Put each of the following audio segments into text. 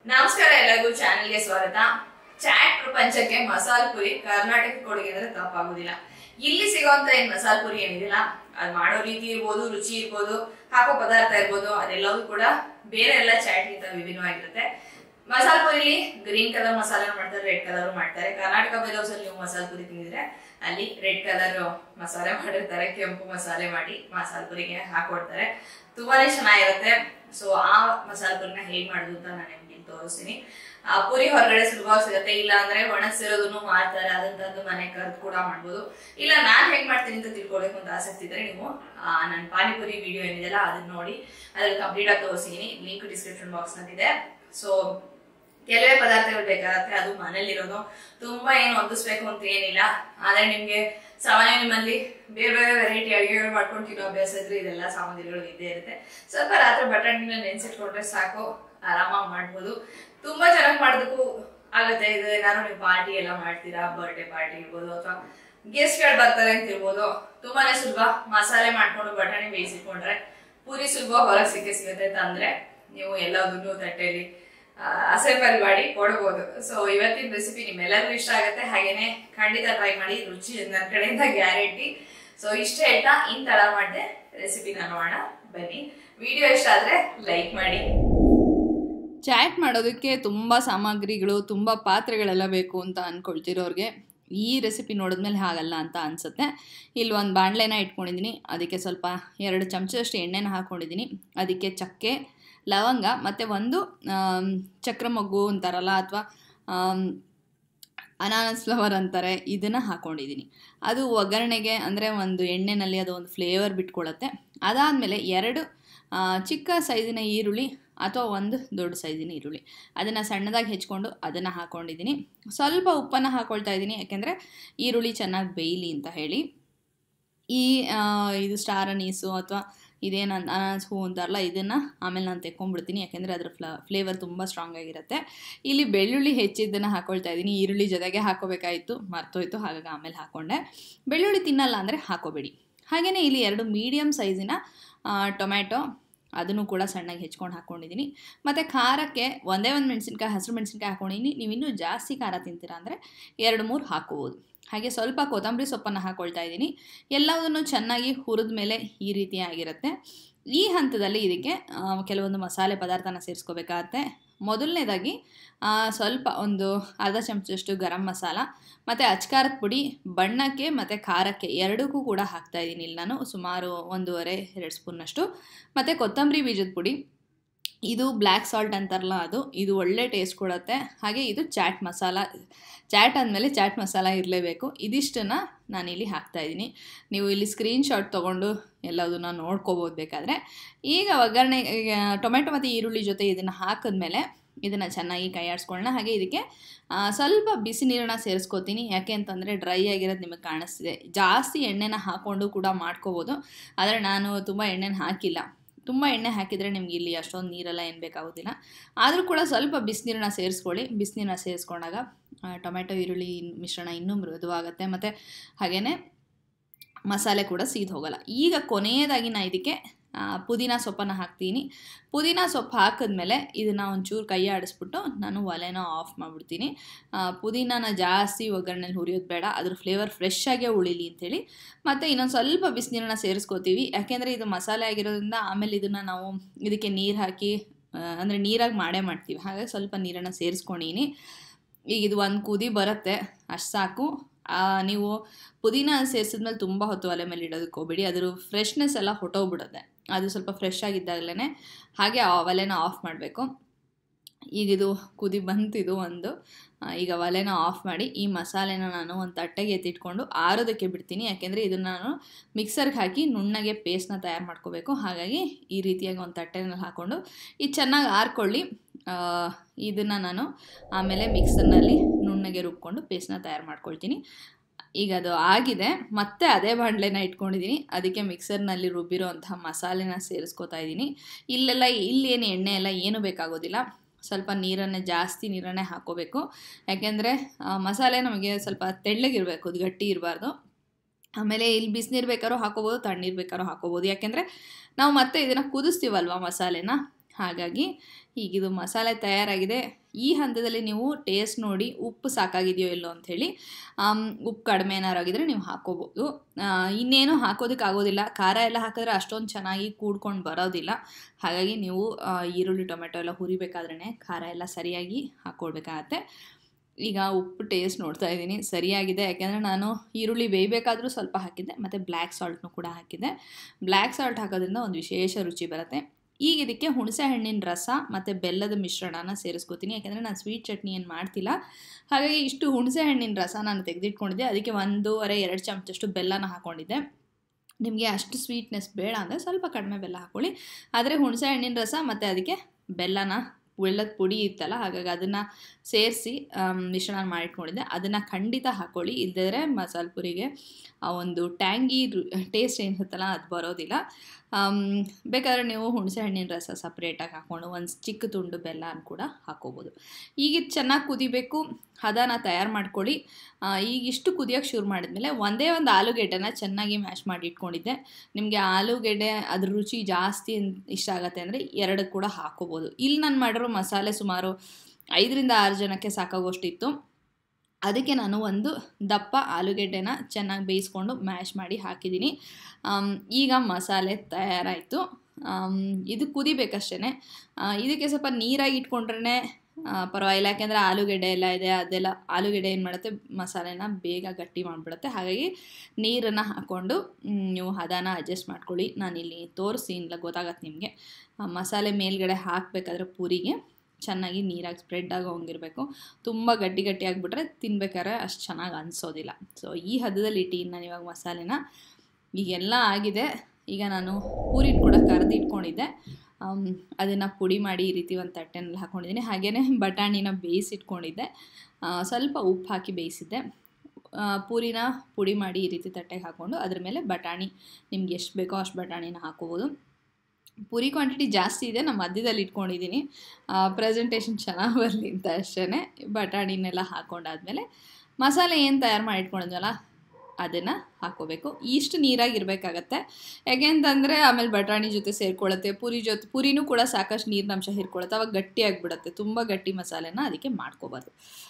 ನಮಸ್ಕಾರ ಎಲ್ಲರಿಗೂ ಚಾನೆಲ್ಗೆ ಸ್ವಾಗತ ಚಾಟ್ ಪ್ರಪಂಚಕ್ಕೆ ಮಸಾಲ್ ಪುರಿ ಕರ್ನಾಟಕ ಕೊಡುಗೆ ಅಂದ್ರೆ ತಪ್ಪಾಗೋದಿಲ್ಲ ಇಲ್ಲಿ ಸಿಗೋಂತ ಏನ್ ಮಸಾಲ್ ಪುರಿ ಏನಿದಿಲ್ಲ ಅದ್ ಮಾಡೋ ರೀತಿ ಇರ್ಬೋದು ರುಚಿ ಇರ್ಬೋದು ಹಾಕೋ ಪದಾರ್ಥ ಇರ್ಬೋದು ಅದೆಲ್ಲವೂ ಕೂಡ ಬೇರೆ ಎಲ್ಲ ಚಾಟ್ಗಿಂತ ವಿಭಿನ್ನವಾಗಿರುತ್ತೆ ಮಸಾಲ್ ಪುರಿಲಿ ಗ್ರೀನ್ ಕಲರ್ ಮಸಾಲೆ ಮಾಡ್ತಾರೆ ರೆಡ್ ಕಲರ್ ಮಾಡ್ತಾರೆ ಕರ್ನಾಟಕ ಬೆಲೋಸ್ ಅಲ್ಲಿ ನೀವು ಮಸಾಲ್ ಪುರಿ ತಿಂದಿದ್ರೆ ಅಲ್ಲಿ ರೆಡ್ ಕಲರ್ ಮಸಾಲೆ ಮಾಡಿರ್ತಾರೆ ಕೆಂಪು ಮಸಾಲೆ ಮಾಡಿ ಮಸಾಲ್ ಪುರಿಗೆ ಹಾಕೊಡ್ತಾರೆ ತುಂಬಾನೇ ಚೆನ್ನಾಗಿರುತ್ತೆ ಸೊ ಆ ಮಸಾಲೆ ಪುರಿನ ಹೇಗ್ ಮಾಡುದು ಅಂತ ನಾನು ನಿಮ್ಗೆ ಇಲ್ಲಿ ತೋರಿಸ್ತೀನಿ ಆ ಪುರಿ ಹೊರಗಡೆ ಸುಲಭವಾಗಿ ಸಿಗುತ್ತೆ ಇಲ್ಲ ಅಂದ್ರೆ ಒಣಗಿಸಿರೋದನ್ನು ಮಾಡ್ತಾರೆ ಅದನ್ನ ತಂದು ಮನೆ ಕರೆದು ಕೂಡ ಮಾಡ್ಬೋದು ಇಲ್ಲ ನಾನ್ ಹೇಗ್ ಮಾಡ್ತೀನಿ ಅಂತ ತಿಳ್ಕೊಳ್ಬೇಕು ಅಂತ ಆಸಕ್ತಿ ಇದ್ರೆ ನೀವು ನನ್ನ ಪಾನಿಪುರಿ ವಿಡಿಯೋ ಏನಿದೆಯಲ್ಲ ಅದನ್ನ ನೋಡಿ ಅದ್ರಲ್ಲಿ ಕಂಪ್ಲೀಟ್ ಆಗಿ ತೋರಿಸಿದೀನಿ ಲಿಂಕ್ ಡಿಸ್ಕ್ರಿಪ್ಷನ್ ಬಾಕ್ಸ್ ನಲ್ಲಿದೆ ಸೊ ಕೆಲವೇ ಪದಾರ್ಥಗಳು ಬೇಕಾಗತ್ತೆ ಅದು ಮನೇಲಿರೋದು ತುಂಬಾ ಏನು ಹೊಂದಿಸ್ಬೇಕು ಅಂತ ಏನಿಲ್ಲ ಆದ್ರೆ ನಿಮ್ಗೆ ಸಾಮಾನ್ಯ ನಿಮ್ಮಲ್ಲಿ ಬೇರೆ ಬೇರೆ ವೆರೈಟಿ ಅಡುಗೆಗಳು ಮಾಡ್ಕೊಂಡು ತಿನ್ನೋ ಅಭ್ಯಾಸ ಇದ್ರೆ ಇದೆಲ್ಲ ಸಾಮಗ್ರಿಗಳು ಇದ್ದೇ ಇರುತ್ತೆ ಸ್ವಲ್ಪ ರಾತ್ರಿ ಬಟಾಣಿನ ನೆನ್ಸಿಟ್ಕೊಂಡ್ರೆ ಸಾಕು ಆರಾಮಾಗಿ ಮಾಡ್ಬೋದು ತುಂಬಾ ಚೆನ್ನಾಗಿ ಮಾಡೋದಕ್ಕೂ ಆಗತ್ತೆ ಇದು ಏನಾದ್ರು ನೀವು ಪಾರ್ಟಿ ಎಲ್ಲ ಮಾಡ್ತೀರಾ ಬರ್ಡೇ ಪಾರ್ಟಿ ಇರ್ಬೋದು ಅಥವಾ ಗೆಸ್ಟ್ ಗಳು ಬರ್ತಾರೆ ಅಂತ ಇರ್ಬೋದು ತುಂಬಾನೇ ಸುಲಭ ಮಸಾಲೆ ಮಾಡ್ಕೊಂಡು ಬಟಾಣಿ ಬೇಯಿಸಿಟ್ಕೊಂಡ್ರೆ ಪೂರಿ ಸುಲಭ ಹೊರಗೆ ಸಿಕ್ಕೇ ಸಿಗುತ್ತೆ ತಂದ್ರೆ ನೀವು ಎಲ್ಲದನ್ನು ತಟ್ಟೆಯಲ್ಲಿ ಅಸೆಂಬಲ್ ಮಾಡಿ ಕೊಡ್ಬೋದು ಸೊ ಇವತ್ತಿನ ರೆಸಿಪಿ ನಿಮ್ಮೆಲ್ಲರಿಗೂ ಇಷ್ಟ ಆಗುತ್ತೆ ಹಾಗೇನೆ ಖಂಡಿತ ಟ್ರೈ ಮಾಡಿ ರುಚಿ ನನ್ನ ಕಡೆಯಿಂದ ಗ್ಯಾರಂಟಿ ಸೊ ಇಷ್ಟ ಹೇಳ್ತಾ ಇನ್ ತಡ ಮಾಡಿದೆ ರೆಸಿಪಿನ ನೋಡೋಣ ಬನ್ನಿ ವಿಡಿಯೋ ಇಷ್ಟ ಆದ್ರೆ ಲೈಕ್ ಮಾಡಿ ಚಾಟ್ ಮಾಡೋದಕ್ಕೆ ತುಂಬ ಸಾಮಗ್ರಿಗಳು ತುಂಬ ಪಾತ್ರೆಗಳೆಲ್ಲ ಬೇಕು ಅಂತ ಅಂದ್ಕೊಳ್ತಿರೋರಿಗೆ ಈ ರೆಸಿಪಿ ನೋಡಿದ್ಮೇಲೆ ಹಾಗಲ್ಲ ಅಂತ ಅನಿಸುತ್ತೆ ಇಲ್ಲಿ ಒಂದು ಬಾಣಲೆನ ಇಟ್ಕೊಂಡಿದ್ದೀನಿ ಅದಕ್ಕೆ ಸ್ವಲ್ಪ ಎರಡು ಚಮಚದಷ್ಟು ಎಣ್ಣೆನ ಹಾಕ್ಕೊಂಡಿದ್ದೀನಿ ಅದಕ್ಕೆ ಚಕ್ಕೆ ಲವಂಗ ಮತ್ತು ಒಂದು ಆಮ್, ಚಕ್ರ ಮೊಗ್ಗು ಅಂತಾರಲ್ಲ ಅಥವಾ ಅನಾನಸ್ ಫ್ಲವರ್ ಅಂತಾರೆ ಇದನ್ನು ಹಾಕ್ಕೊಂಡಿದ್ದೀನಿ ಅದು ಒಗ್ಗರಣೆಗೆ ಅಂದರೆ ಒಂದು ಎಣ್ಣೆನಲ್ಲಿ ಅದು ಒಂದು ಫ್ಲೇವರ್ ಬಿಟ್ಕೊಳ್ಳುತ್ತೆ ಅದಾದಮೇಲೆ ಎರಡು ಆ, ಚಿಕ್ಕ ಸೈಜಿನ ಈರುಳ್ಳಿ ಅಥವಾ ಒಂದು ದೊಡ್ಡ ಸೈಜಿನ ಈರುಳ್ಳಿ ಅದನ್ನು ಸಣ್ಣದಾಗಿ ಹೆಚ್ಕೊಂಡು ಅದನ್ನು ಹಾಕ್ಕೊಂಡಿದ್ದೀನಿ ಸ್ವಲ್ಪ ಉಪ್ಪನ್ನು ಹಾಕ್ಕೊಳ್ತಾ ಇದ್ದೀನಿ ಯಾಕೆಂದರೆ ಈರುಳ್ಳಿ ಚೆನ್ನಾಗಿ ಬೇಯಲಿ ಅಂತ ಹೇಳಿ ಈ ಆ, ಇದು ಸ್ಟಾರ್ ಅನೀಸು ಅಥವಾ ಇದೇನು ಅನಾನಸ್ ಹೂ ಅಂತಾರಲ್ಲ ಇದನ್ನು ಆಮೇಲೆ ನಾನು ತೆಕ್ಕೊಂಡ್ಬಿಡ್ತೀನಿ ಯಾಕೆಂದರೆ ಅದರ ಫ್ಲ ಫ್ಲೇವರ್ ತುಂಬ ಸ್ಟ್ರಾಂಗ್ ಆಗಿರುತ್ತೆ ಇಲ್ಲಿ ಬೆಳ್ಳುಳ್ಳಿ ಹೆಚ್ಚಿದ್ದನ್ನು ಹಾಕ್ಕೊಳ್ತಾ ಇದ್ದೀನಿ ಈರುಳ್ಳಿ ಜೊತೆಗೆ ಹಾಕೋಬೇಕಾಯಿತು ಮರ್ತೋಯ್ತು ಹಾಗಾಗಿ ಆಮೇಲೆ ಹಾಕ್ಕೊಂಡೆ ಬೆಳ್ಳುಳ್ಳಿ ತಿನ್ನಲ್ಲ ಅಂದರೆ ಹಾಕೋಬೇಡಿ ಹಾಗೆಯೇ ಇಲ್ಲಿ ಎರಡು ಮೀಡಿಯಮ್ ಸೈಜಿನ ಟೊಮ್ಯಾಟೊ ಅದನ್ನು ಕೂಡ ಸಣ್ಣಗೆ ಹೆಚ್ಕೊಂಡು ಹಾಕ್ಕೊಂಡಿದ್ದೀನಿ ಮತ್ತು ಖಾರಕ್ಕೆ ಒಂದೇ ಒಂದು ಮೆಣಸಿನ್ಕಾಯಿ ಹಸಿರು ಮೆಣಸಿನ್ಕಾಯಿ ಹಾಕ್ಕೊಂಡಿದ್ದೀನಿ ನೀವು ಇನ್ನೂ ಜಾಸ್ತಿ ಖಾರ ತಿಂತೀರಾ ಅಂದರೆ ಎರಡು ಮೂರು ಹಾಕ್ಕೋಬೋದು ಹಾಗೆ ಸ್ವಲ್ಪ ಕೊತ್ತಂಬರಿ ಸೊಪ್ಪನ್ನು ಹಾಕ್ಕೊಳ್ತಾ ಇದ್ದೀನಿ ಎಲ್ಲದನ್ನು ಚೆನ್ನಾಗಿ ಹುರಿದ ಮೇಲೆ ಈ ರೀತಿ ಆಗಿರುತ್ತೆ ಈ ಹಂತದಲ್ಲಿ ಇದಕ್ಕೆ ಆ, ಕೆಲವೊಂದು ಮಸಾಲೆ ಪದಾರ್ಥನ ಸೇರಿಸ್ಕೋಬೇಕಾಗತ್ತೆ ಮೊದಲನೇದಾಗಿ ಆ, ಸ್ವಲ್ಪ ಒಂದು ಅರ್ಧ ಚಮಚದಷ್ಟು ಗರಂ ಮಸಾಲ ಮತ್ತು ಅಚ್ಕಾರದ ಪುಡಿ ಬಣ್ಣಕ್ಕೆ ಮತ್ತು ಖಾರಕ್ಕೆ ಎರಡಕ್ಕೂ ಕೂಡ ಹಾಕ್ತಾ ಇದ್ದೀನಿ ಇಲ್ಲಿ ನಾನು ಸುಮಾರು ಒಂದೂವರೆ ಎರಡು ಸ್ಪೂನ್ನಷ್ಟು ಮತ್ತು ಕೊತ್ತಂಬರಿ ಬೀಜದ ಪುಡಿ ಇದು ಬ್ಲ್ಯಾಕ್ ಸಾಲ್ಟ್ ಅಂತಾರಲ್ಲ ಅದು ಇದು ಒಳ್ಳೆ ಟೇಸ್ಟ್ ಕೊಡುತ್ತೆ ಹಾಗೆ ಇದು ಚಾಟ್ ಮಸಾಲ ಚಾಟ್ ಆದಮೇಲೆ ಚಾಟ್ ಮಸಾಲ ಇರಲೇಬೇಕು ಇದಿಷ್ಟನ್ನು ನಾನಿಲ್ಲಿ ಹಾಕ್ತಾಯಿದ್ದೀನಿ ನೀವು ಇಲ್ಲಿ ಸ್ಕ್ರೀನ್ಶಾಟ್ ತೊಗೊಂಡು ಎಲ್ಲದನ್ನು ನೋಡ್ಕೋಬೋದು ಬೇಕಾದರೆ ಈಗ ಒಗ್ಗರಣೆ ಈಗ ಟೊಮೆಟೊ ಮತ್ತು ಈರುಳ್ಳಿ ಜೊತೆ ಇದನ್ನು ಹಾಕಿದ್ಮೇಲೆ ಇದನ್ನು ಚೆನ್ನಾಗಿ ಕೈ ಆಡಿಸ್ಕೊಳ್ಳೋಣ ಹಾಗೆ ಇದಕ್ಕೆ ಆ, ಸ್ವಲ್ಪ ಬಿಸಿ ನೀರನ್ನ ಸೇರಿಸ್ಕೋತೀನಿ ಯಾಕೆ ಅಂತಂದರೆ ಡ್ರೈ ಆಗಿರೋದು ನಿಮಗೆ ಕಾಣಿಸ್ತಿದೆ ಜಾಸ್ತಿ ಎಣ್ಣೆನ ಹಾಕ್ಕೊಂಡು ಕೂಡ ಮಾಡ್ಕೋಬೋದು ಆದರೆ ನಾನು ತುಂಬ ಎಣ್ಣೆನ ಹಾಕಿಲ್ಲ ತುಂಬ ಎಣ್ಣೆ ಹಾಕಿದರೆ ನಿಮ್ಗೆ ಇಲ್ಲಿ ಅಷ್ಟೊಂದು ನೀರೆಲ್ಲ ಏನು ಬೇಕಾಗೋದಿಲ್ಲ ಆದರೂ ಕೂಡ ಸ್ವಲ್ಪ ಬಿಸಿನೀರನ್ನ ಸೇರಿಸ್ಕೊಳ್ಳಿ ಬಿಸಿನೀರನ್ನ ಸೇರಿಸ್ಕೊಂಡಾಗ ಆ, ಟೊಮೆಟೊ ಈರುಳ್ಳಿ ಮಿಶ್ರಣ ಇನ್ನೂ ಮೃದುವಾಗುತ್ತೆ ಮತ್ತು ಹಾಗೆಯೇ ಮಸಾಲೆ ಕೂಡ ಸೀದ್ ಹೋಗಲ್ಲ ಈಗ ಕೊನೆಯದಾಗಿ ನಾನು ಇದಕ್ಕೆ ಆ, ಪುದೀನ ಸೊಪ್ಪನ್ನು ಹಾಕ್ತೀನಿ ಪುದೀನ ಸೊಪ್ಪು ಹಾಕಿದ್ಮೇಲೆ ಇದನ್ನು ಒಂಚೂರು ಕೈ ಆಡಿಸ್ಬಿಟ್ಟು ನಾನು ಒಲೆನ ಆಫ್ ಮಾಡಿಬಿಡ್ತೀನಿ ಪುದೀನಾನ ಜಾಸ್ತಿ ಒಗ್ಗರಣೆಲಿ ಹುರಿಯೋದು ಬೇಡ ಅದ್ರ ಫ್ಲೇವರ್ ಫ್ರೆಶ್ ಆಗೇ ಉಳಿಲಿ ಅಂಥೇಳಿ ಮತ್ತು ಇನ್ನೊಂದು ಸ್ವಲ್ಪ ಬಿಸಿನೀರನ್ನ ಸೇರಿಸ್ಕೋತೀವಿ ಯಾಕೆಂದರೆ ಇದು ಮಸಾಲೆ ಆಗಿರೋದ್ರಿಂದ ಆಮೇಲೆ ಇದನ್ನು ನಾವು ಇದಕ್ಕೆ ನೀರು ಹಾಕಿ ಅಂದರೆ ನೀರಾಗಿ ಮಾಡೇ ಮಾಡ್ತೀವಿ ಹಾಗಾಗಿ ಸ್ವಲ್ಪ ನೀರನ್ನು ಸೇರಿಸ್ಕೊಂಡಿನಿ ಈಗ ಇದು ಒಂದು ಕುದಿ ಬರುತ್ತೆ ಅಷ್ಟು ಸಾಕು ಆ, ನೀವು ಪುದೀನ ಸೇರಿಸಿದ್ಮೇಲೆ ತುಂಬ ಹೊತ್ತು ಒಲೆ ಮೇಲೆ ಇಡೋದಕ್ಕೆ ಹೋಗ್ಬೇಡಿ ಅದ್ರ ಫ್ರೆಶ್ನೆಸ್ ಎಲ್ಲ ಹೊಟ್ಟೋಗ್ಬಿಡುತ್ತೆ ಅದು ಸ್ವಲ್ಪ ಫ್ರೆಶ್ ಆಗಿದ್ದಾಗಲೇ ಹಾಗೆ ಆ ಒಲೆನ ಆಫ್ ಮಾಡಬೇಕು ಈಗ ಇದು ಕುದಿ ಬಂತಿದು ಒಂದು ಆ, ಈಗ ಒಲೆನ ಆಫ್ ಮಾಡಿ ಈ ಮಸಾಲೆನ ನಾನು ಒಂದು ತಟ್ಟೆಗೆ ಎತ್ತಿಟ್ಕೊಂಡು ಆರೋದಕ್ಕೆ ಬಿಡ್ತೀನಿ ಯಾಕೆಂದರೆ ಇದನ್ನು ನಾನು ಮಿಕ್ಸರ್ಗೆ ಹಾಕಿ ನುಣ್ಣಗೆ ಪೇಸ್ಟ್ನ ತಯಾರು ಮಾಡ್ಕೋಬೇಕು ಹಾಗಾಗಿ ಈ ರೀತಿಯಾಗಿ ಒಂದು ತಟ್ಟೆನಲ್ಲಿ ಹಾಕ್ಕೊಂಡು ಇದು ಚೆನ್ನಾಗಿ ಆರ್ಕೊಳ್ಳಿ ಇದನ್ನು ನಾನು ಆಮೇಲೆ ಮಿಕ್ಸರ್ನಲ್ಲಿ ನುಣ್ಣಗೆ ರುಬ್ಕೊಂಡು ಪೇಸ್ಟ್ನ ತಯಾರು ಮಾಡ್ಕೊಳ್ತೀನಿ ಈಗ ಅದು ಆಗಿದೆ ಮತ್ತೆ ಅದೇ ಬಾಣಲೆನ ಇಟ್ಕೊಂಡಿದ್ದೀನಿ ಅದಕ್ಕೆ ಮಿಕ್ಸರ್ನಲ್ಲಿ ರುಬ್ಬಿರೋ ಅಂತಹ ಮಸಾಲೆನ ಸೇರಿಸ್ಕೊತಾ ಇದ್ದೀನಿ ಇಲ್ಲೆಲ್ಲ ಇಲ್ಲೇನು ಎಣ್ಣೆ ಎಲ್ಲ ಏನೂ ಬೇಕಾಗೋದಿಲ್ಲ ಸ್ವಲ್ಪ ನೀರನ್ನೇ ಜಾಸ್ತಿ ನೀರನ್ನೇ ಹಾಕ್ಕೋಬೇಕು ಯಾಕೆಂದರೆ ಮಸಾಲೆ ನಮಗೆ ಸ್ವಲ್ಪ ತೆಳ್ಳಗಿರಬೇಕು ಅದು ಗಟ್ಟಿ ಇರಬಾರ್ದು ಆಮೇಲೆ ಇಲ್ಲಿ ಬಿಸಿನೀರು ಬೇಕಾದ್ರೂ ಹಾಕೋಬೋದು ತಣ್ಣೀರು ಬೇಕಾದ್ರೂ ಹಾಕೋಬೋದು ಯಾಕೆಂದರೆ ನಾವು ಮತ್ತೆ ಇದನ್ನು ಕುದಿಸ್ತೀವಲ್ವ ಮಸಾಲೆನ ಹಾಗಾಗಿ ಈಗ ಇದು ಮಸಾಲೆ ತಯಾರಾಗಿದೆ ಈ ಹಂತದಲ್ಲಿ ನೀವು ಟೇಸ್ಟ್ ನೋಡಿ ಉಪ್ಪು ಸಾಕಾಗಿದೆಯೋ ಇಲ್ಲೋ ಅಂಥೇಳಿ ಉಪ್ಪು ಕಡಿಮೆ ಏನಾರು ಆಗಿದ್ರೆ ನೀವು ಹಾಕೋಬೋದು ಆ, ಇನ್ನೇನು ಹಾಕೋದಕ್ಕೆ ಆಗೋದಿಲ್ಲ ಖಾರ ಎಲ್ಲ ಹಾಕಿದ್ರೆ ಅಷ್ಟೊಂದು ಚೆನ್ನಾಗಿ ಕೂಡ್ಕೊಂಡು ಬರೋದಿಲ್ಲ ಹಾಗಾಗಿ ನೀವು ಆ, ಈರುಳ್ಳಿ ಟೊಮೆಟೊ ಎಲ್ಲ ಹುರಿಬೇಕಾದ್ರೇ ಖಾರ ಎಲ್ಲ ಸರಿಯಾಗಿ ಹಾಕ್ಕೊಳ್ಬೇಕಾಗತ್ತೆ ಈಗ ಉಪ್ಪು ಟೇಸ್ಟ್ ನೋಡ್ತಾ ಇದ್ದೀನಿ ಸರಿಯಾಗಿದೆ ಯಾಕೆಂದರೆ ನಾನು ಈರುಳ್ಳಿ ಬೇಯಬೇಕಾದ್ರೂ ಸ್ವಲ್ಪ ಹಾಕಿದ್ದೆ ಮತ್ತು ಬ್ಲ್ಯಾಕ್ ಸಾಲ್ಟ್ನು ಕೂಡ ಹಾಕಿದ್ದೆ ಬ್ಲ್ಯಾಕ್ ಸಾಲ್ಟ್ ಹಾಕೋದ್ರಿಂದ ಒಂದು ವಿಶೇಷ ರುಚಿ ಬರುತ್ತೆ ಈಗ ಇದಕ್ಕೆ ಹುಣಸೆ ಹಣ್ಣಿನ ರಸ ಮತ್ತು ಬೆಲ್ಲದ ಮಿಶ್ರಣನ ಸೇರಿಸ್ಕೋತೀನಿ ಯಾಕೆಂದರೆ ನಾನು ಸ್ವೀಟ್ ಚಟ್ನಿ ಏನು ಮಾಡ್ತಿಲ್ಲ ಹಾಗಾಗಿ ಇಷ್ಟು ಹುಣಸೆ ಹಣ್ಣಿನ ರಸ ನಾನು ತೆಗೆದಿಟ್ಕೊಂಡಿದ್ದೆ ಅದಕ್ಕೆ ಒಂದೂವರೆ ಎರಡು ಚಮಚಷ್ಟು ಬೆಲ್ಲನ ಹಾಕ್ಕೊಂಡಿದ್ದೆ ನಿಮಗೆ ಅಷ್ಟು ಸ್ವೀಟ್ನೆಸ್ ಬೇಡ ಅಂದರೆ ಸ್ವಲ್ಪ ಕಡಿಮೆ ಬೆಲ್ಲ ಹಾಕ್ಕೊಳ್ಳಿ ಆದರೆ ಹುಣಸೆ ಹಣ್ಣಿನ ರಸ ಮತ್ತು ಅದಕ್ಕೆ ಬೆಲ್ಲನ ಬೆಲ್ಲದ ಪುಡಿ ಇತ್ತಲ್ಲ ಹಾಗಾಗಿ ಅದನ್ನು ಸೇರಿಸಿ ಮಿಶ್ರಣ ಮಾಡಿಟ್ಕೊಂಡಿದ್ದೆ ಅದನ್ನು ಖಂಡಿತ ಹಾಕ್ಕೊಳ್ಳಿ ಇಲ್ಲದಿದ್ರೆ ಮಸಾಲೆ ಪುರಿಗೆ ಆ ಒಂದು ಟ್ಯಾಂಗಿ ಟೇಸ್ಟ್ ಏನಿರುತ್ತಲ್ಲ ಅದು ಬರೋದಿಲ್ಲ ಆಮ್, ಬೇಕಾದ್ರೆ ನೀವು ಹುಣಸೆ ಹಣ್ಣಿನ ರಸ ಸಪ್ರೇಟಾಗಿ ಹಾಕ್ಕೊಂಡು ಒಂದು ಚಿಕ್ಕ ತುಂಡು ಬೆಲ್ಲನ ಕೂಡ ಹಾಕ್ಕೋಬೋದು ಈಗ ಇದು ಚೆನ್ನಾಗಿ ಕುದಿಬೇಕು ಹದನ ತಯಾರು ಮಾಡ್ಕೊಳ್ಳಿ ಆ, ಈಗ ಇಷ್ಟು ಕುದಿಯೋಕ್ಕೆ ಶುರು ಮಾಡಿದ್ಮೇಲೆ ಒಂದೇ ಒಂದು ಆಲೂಗೆಡ್ಡೆನ ಚೆನ್ನಾಗಿ ಮ್ಯಾಶ್ ಮಾಡಿ ಇಟ್ಕೊಂಡಿದ್ದೆ ನಿಮಗೆ ಆಲೂಗೆಡ್ಡೆ ಅದ್ರ ರುಚಿ ಜಾಸ್ತಿ ಅನ್- ಇಷ್ಟ ಆಗುತ್ತೆ ಅಂದರೆ ಎರಡು ಕೂಡ ಹಾಕ್ಕೋಬೋದು ಇಲ್ಲಿ ನಾನು ಮಾಡಿರೋ ಮಸಾಲೆ ಸುಮಾರು ಐದರಿಂದ ಆರು ಜನಕ್ಕೆ ಸಾಕಾಗೋಷ್ಟಿತ್ತು ಅದಕ್ಕೆ ನಾನು ಒಂದು ದಪ್ಪ ಆಲೂಗೆಡ್ಡೆನ ಚೆನ್ನಾಗಿ ಬೇಯಿಸ್ಕೊಂಡು ಮ್ಯಾಶ್ ಮಾಡಿ ಹಾಕಿದ್ದೀನಿ ಆಮ್, ಈಗ ಮಸಾಲೆ ತಯಾರಾಯಿತು ಆಮ್, ಇದು ಕುದಿಬೇಕಷ್ಟೇ ಇದಕ್ಕೆ ಸ್ವಲ್ಪ ನೀರಾಗಿ ಇಟ್ಕೊಂಡ್ರೆ ಪರವಾಗಿಲ್ಲ ಯಾಕೆಂದರೆ ಆಲೂಗೆಡ್ಡೆ ಎಲ್ಲ ಇದೆ ಅದೆಲ್ಲ ಆಲೂಗೆಡ್ಡೆ ಏನು ಮಾಡುತ್ತೆ ಮಸಾಲೆನ ಬೇಗ ಗಟ್ಟಿ ಮಾಡಿಬಿಡುತ್ತೆ ಹಾಗಾಗಿ ನೀರನ್ನು ಹಾಕ್ಕೊಂಡು ಮ್, ನೀವು ಹದನ ಅಡ್ಜಸ್ಟ್ ಮಾಡ್ಕೊಳ್ಳಿ ನಾನಿಲ್ಲಿ ತೋರಿಸಿ ಇಲ್ಲ ಗೊತ್ತಾಗತ್ತೆ ನಿಮಗೆ ಮಸಾಲೆ ಮೇಲ್ಗಡೆ ಹಾಕಬೇಕಾದ್ರೆ ಪೂರಿಗೆ ಚೆನ್ನಾಗಿ ನೀರಾಗಿ ಸ್ಪ್ರೆಡ್ ಆಗೋ ಹಂಗಿರಬೇಕು ತುಂಬ ಗಟ್ಟಿ ಗಟ್ಟಿ ಆಗಿಬಿಟ್ರೆ ತಿನ್ಬೇಕಾದ್ರೆ ಅಷ್ಟು ಚೆನ್ನಾಗಿ ಅನಿಸೋದಿಲ್ಲ ಸೊ ಈ ಹದದಲ್ಲಿ ಇಟ್ಟು ನಾನು ಇವಾಗ ಮಸಾಲೆನ ಈಗೆಲ್ಲ ಆಗಿದೆ ಈಗ ನಾನು ಪೂರಿನ ಕೂಡ ಕರೆದಿಟ್ಕೊಂಡಿದ್ದೆ ಅದನ್ನು ಪುಡಿ ಮಾಡಿ ಈ ರೀತಿ ಒಂದು ತಟ್ಟೆನಲ್ಲಿ ಹಾಕ್ಕೊಂಡಿದ್ದೀನಿ ಹಾಗೆಯೇ ಬಟಾಣಿನ ಬೇಯಿಸಿಟ್ಕೊಂಡಿದ್ದೆ ಆ, ಸ್ವಲ್ಪ ಉಪ್ಪು ಹಾಕಿ ಬೇಯಿಸಿದ್ದೆ ಆ, ಪೂರಿನ ಪುಡಿ ಮಾಡಿ ಈ ರೀತಿ ತಟ್ಟೆಗೆ ಹಾಕ್ಕೊಂಡು ಅದ್ರ ಮೇಲೆ ಬಟಾಣಿ ನಿಮ್ಗೆ ಎಷ್ಟು ಬೇಕೋ ಅಷ್ಟು ಬಟಾಣಿನ ಹಾಕೋಬೋದು ಪೂರಿ ಕ್ವಾಂಟಿಟಿ ಜಾಸ್ತಿ ಇದೆ ನಾನು ಮಧ್ಯದಲ್ಲಿ ಇಟ್ಕೊಂಡಿದ್ದೀನಿ ಪ್ರೆಸೆಂಟೇಷನ್ ಚೆನ್ನಾಗಿ ಬರಲಿ ಅಂತ ಅಷ್ಟೇ ಬಟಾಣಿನೆಲ್ಲ ಹಾಕೊಂಡಾದ್ಮೇಲೆ ಮಸಾಲೆ ಏನು ತಯಾರು ಮಾಡಿ ಇಟ್ಕೊಂಡಿದ್ವಲ್ಲ ಅದನ್ನು ಹಾಕ್ಕೋಬೇಕು ಇಷ್ಟು ನೀರಾಗಿರ್ಬೇಕಾಗತ್ತೆ ಯಾಕೆಂತಂದರೆ ಆಮೇಲೆ ಬಟಾಣಿ ಜೊತೆ ಸೇರ್ಕೊಳ್ಳುತ್ತೆ ಪೂರಿ ಜೊತೆ ಪೂರಿನೂ ಕೂಡ ಸಾಕಷ್ಟು ನೀರಿನಂಶ ಹೀರ್ಕೊಳ್ಳುತ್ತೆ ಅವಾಗ ಗಟ್ಟಿ ಆಗಿಬಿಡುತ್ತೆ ತುಂಬ ಗಟ್ಟಿ ಮಸಾಲೆನ ಅದಕ್ಕೆ ಮಾಡ್ಕೋಬಾರ್ದು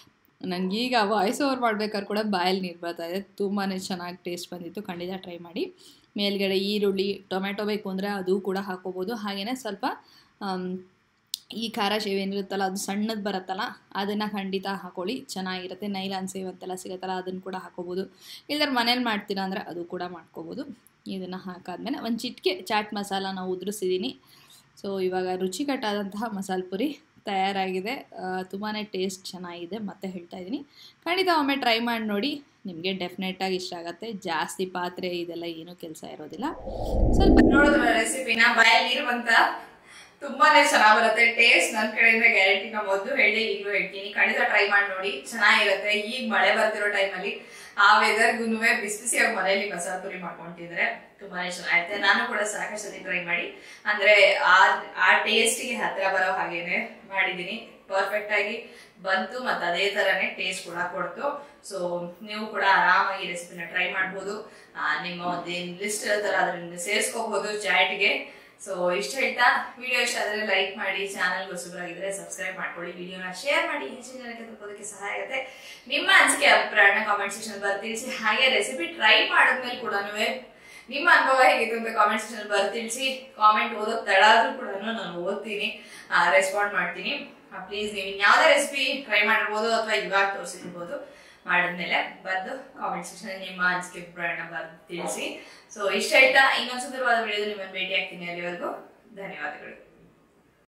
ನನಗೀಗ ವಾಯ್ಸ್ ಓವರ್ ಮಾಡ್ಬೇಕಾದ್ರೆ ಕೂಡ ಬಾಯಲ್ಲಿ ನೀರು ಬರ್ತಾ ಇದೆ ತುಂಬಾ ಚೆನ್ನಾಗಿ ಟೇಸ್ಟ್ ಬಂದಿತ್ತು ಖಂಡಿತ ಟ್ರೈ ಮಾಡಿ ಮೇಲ್ಗಡೆ ಈರುಳ್ಳಿ ಟೊಮೆಟೊ ಬೇಕು ಅಂದರೆ ಅದು ಕೂಡ ಹಾಕೋಬೋದು ಹಾಗೆಯೇ ಸ್ವಲ್ಪ ಆಮ್, ಈ ಖಾರ ಸೇವ್ ಏನಿರುತ್ತಲ್ಲ ಅದು ಸಣ್ಣದು ಬರುತ್ತಲ್ಲ ಅದನ್ನು ಖಂಡಿತ ಹಾಕೊಳ್ಳಿ ಚೆನ್ನಾಗಿರುತ್ತೆ ನೈಲಾನ್ ಸೇವ್ ಅಂತೆಲ್ಲ ಸಿಗುತ್ತಲ್ಲ ಅದನ್ನು ಕೂಡ ಹಾಕೋಬೋದು ಇಲ್ದಾರೆ ಮನೇಲಿ ಮಾಡ್ತೀರಾ ಅಂದರೆ ಅದು ಕೂಡ ಮಾಡ್ಕೋಬೋದು ಇದನ್ನು ಹಾಕಾದ್ಮೇಲೆ ಒಂದು ಚಿಟಿಕೆ ಚಾಟ್ ಮಸಾಲಾನ ಉದುರಿಸಿದ್ದೀನಿ ಸೊ ಇವಾಗ ರುಚಿಕಟ್ಟಾದಂತಹ ಮಸಾಲೆ ಪುರಿ ತಯಾರಾಗಿದೆ ತುಂಬಾ ಟೇಸ್ಟ್ ಚೆನ್ನಾಗಿದೆ ಮತ್ತೆ ಹೇಳ್ತಾ ಇದ್ದೀನಿ ಖಂಡಿತ ಒಮ್ಮೆ ಟ್ರೈ ಮಾಡಿ ನೋಡಿ ನಿಮಗೆ ಡೆಫಿನೆಟಾಗಿ ಇಷ್ಟ ಆಗುತ್ತೆ ಜಾಸ್ತಿ ಪಾತ್ರೆ ಇದೆಲ್ಲ ಏನೂ ಕೆಲಸ ಇರೋದಿಲ್ಲ ಸ್ವಲ್ಪ ನೋಡಿದ್ರ ರೆಸಿಪಿನ ಬಾಯಲ್ಲಿ ನೀರು ಬಂತ ತುಂಬಾನೇ ಚೆನ್ನಾಗ್ ಬರುತ್ತೆ ಟೇಸ್ಟ್ ನನ್ ಕಡೆಯಿಂದ ಗ್ಯಾರಂಟಿ ನಾ ಮೊದಲು ಹೇಳಿ ಈಗಲೂ ಹೇಳ್ತೀನಿ ಖಂಡಿತ ಟ್ರೈ ಮಾಡಿ ನೋಡಿ ಚೆನ್ನಾಗಿರುತ್ತೆ ಈಗ ಮಳೆ ಬರ್ತಿರೋ ಟೈಮಲ್ಲಿ ಆ ವೆದರ್ಗುನುವೆ ಬಿಸಿ ಬಿಸಿಯಾಗಿ ಮನೆಯಲ್ಲಿ ಮಸಾಲ ಪುರಿ ಮಾಡ್ಕೊಂತಿದ್ರೆ ತುಂಬಾನೇ ಚೆನ್ನಾಗಿರುತ್ತೆ ನಾನು ಕೂಡ ಸಾಕಷ್ಟು ಸತಿ ಟ್ರೈ ಮಾಡಿ ಅಂದ್ರೆ ಆ ಆ ಟೇಸ್ಟಿಗೆ ಹತ್ರ ಬರೋ ಹಾಗೇನೆ ಮಾಡಿದೀನಿ ಪರ್ಫೆಕ್ಟ್ ಆಗಿ ಬಂತು ಮತ್ತೆ ಅದೇ ತರನೇ ಟೇಸ್ಟ್ ಕೂಡ ಕೊಡ್ತು ಸೊ ನೀವು ಕೂಡ ಆರಾಮಾಗಿ ರೆಸಿಪಿನ ಟ್ರೈ ಮಾಡ್ಬೋದು ಆ, ನಿಮ್ಮ ಒಂದೇನ್ ಲಿಸ್ಟ್ ಇರುತ್ತಲ್ಲ ಅದನ್ನ ಸೇರಿಸ್ಕೋಬಹುದು ಚಾಟ್ಗೆ ಸೊ ಇಷ್ಟ ಹೇಳ್ತಾ ವಿಡಿಯೋ ಇಷ್ಟ ಆದ್ರೆ ಲೈಕ್ ಮಾಡಿ ಚಾನಲ್ ಹೊಸಬರಾಗಿದ್ರೆ ಸಬ್ಸ್ಕ್ರೈಬ್ ಮಾಡ್ಕೊಳ್ಳಿ ವಿಡಿಯೋನ ಶೇರ್ ಮಾಡಿ ಹೆಚ್ಚಿನ ಜನಕ್ಕೆ ತಲುಪೋದಕ್ಕೆ ಸಹಾಯ ಆಗುತ್ತೆ ನಿಮ್ಮ ಅನಿಸಿಕೆ ಅಭಿಪ್ರಾಯನ ಕಾಮೆಂಟ್ ಸೆಕ್ಷನ್ ಬರ್ತಿಳಿಸಿ ಹಾಗೆ ರೆಸಿಪಿ ಟ್ರೈ ಮಾಡಿದ್ಮೇಲೆ ಕೂಡ ನಿಮ್ಮ ಅನುಭವ ಹೇಗಿತ್ತು ಅಂತ ಕಾಮೆಂಟ್ ಸೆಕ್ಷನ್ ಬರ್ತಿಳಿಸಿ ಕಾಮೆಂಟ್ ಓದೋದ್ ತಡ ಆದ್ರೂ ಕೂಡ ನಾನು ಓದ್ತೀನಿ ರೆಸ್ಪಾಂಡ್ ಮಾಡ್ತೀನಿ ಪ್ಲೀಸ್ ನೀವು ಇನ್ಯಾವುದೇ ರೆಸಿಪಿ ಟ್ರೈ ಮಾಡಿರ್ಬೋದು ಅಥವಾ ಇವಾಗ ತೋರಿಸಿರ್ಬೋದು ಮಾಡಿದ್ಮೇಲೆ ಬಂದು ಕಾಮೆಂಟ್ ಸೆಕ್ಷನ್ ನಿಮ್ಮ ಅನಿಸಿಕೆ ಅಭಿಪ್ರಾಯನ ಬರ್ದು ತಿಳಿಸಿ ಸೊ ಇಷ್ಟ ಆಯ್ತಾ ಇನ್ನೊಂದು ಸುಂದರವಾದ ವಿಡಿಯೋದಲ್ಲಿ ನಿಮ್ಮನ್ನು ಭೇಟಿ ಆಗ್ತೀನಿ ಅಲ್ಲಿವರೆಗೂ ಧನ್ಯವಾದಗಳು